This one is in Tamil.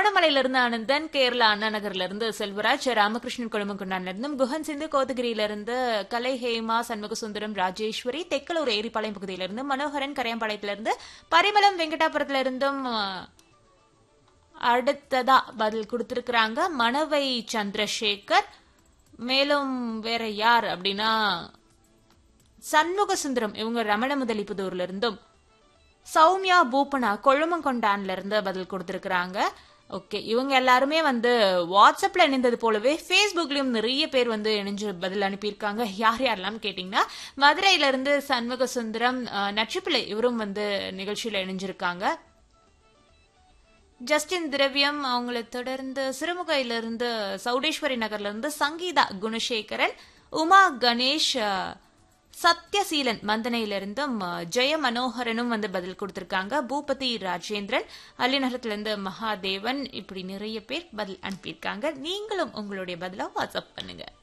திருகோணமலையில இருந்து ஆனந்தன் கேரளா அண்ணா நகர்ல இருந்து செல்வராஜ் ராமகிருஷ்ணன் கொழுமங்குண்டான்ல இருந்தும் குஹன் சிந்து கோத்தகிரியில இருந்து கலை ஹேமா சண்முக சுந்தரம் ராஜேஸ்வரி தெக்கலூர் ஏரிப்பாளையம் பகுதியில இருந்து மனோகரன் கரையம்பாளையத்துல இருந்து பரிமளம் வெங்கடாபுரத்துல இருந்தும் அஹ், அடுத்ததா பதில் கொடுத்திருக்கிறாங்க மணவை சந்திரசேகர் மேலும் வேற யார் அப்படின்னா சண்முக சுந்தரம் இவங்க ரமண முதலிப்புதூர்ல இருந்தும் சௌமியா பூப்பனா கொழுமங்கொண்டான்ல இருந்து பதில் கொடுத்திருக்கிறாங்க ஓகே இவங்க எல்லாருமே வந்து வாட்ஸ்அப்ல இணைந்தது போலவே ஃபேஸ்புக்லயும் நிறைய பேர் வந்து இணைஞ்சு பதில் அனுப்பியிருக்காங்க யார் யாரெல்லாம் கேட்டிங்கன்னா மதுரையில இருந்து சண்முக சுந்தரம் அஹ், நச்சுப்பிள்ளை இவரும் வந்து நிகழ்ச்சியில இணைஞ்சிருக்காங்க ஜஸ்டின் திரவியம் அவங்களை தொடர்ந்து சிறுமுகையில இருந்து சௌடேஸ்வரி நகர்ல இருந்து சங்கீதா குணசேகரன் உமா கணேஷ் அஹ், சத்யசீலன் மந்தனையில இருந்தும் அஹ், ஜெய மனோகரனும் வந்து பதில் கொடுத்திருக்காங்க பூபதி ராஜேந்திரன் அள்ளிநகரத்துல இருந்து மகாதேவன் இப்படி நிறைய பேர் பதில் அனுப்பியிருக்காங்க நீங்களும் உங்களுடைய பதிலா வாட்ஸ்அப் பண்ணுங்க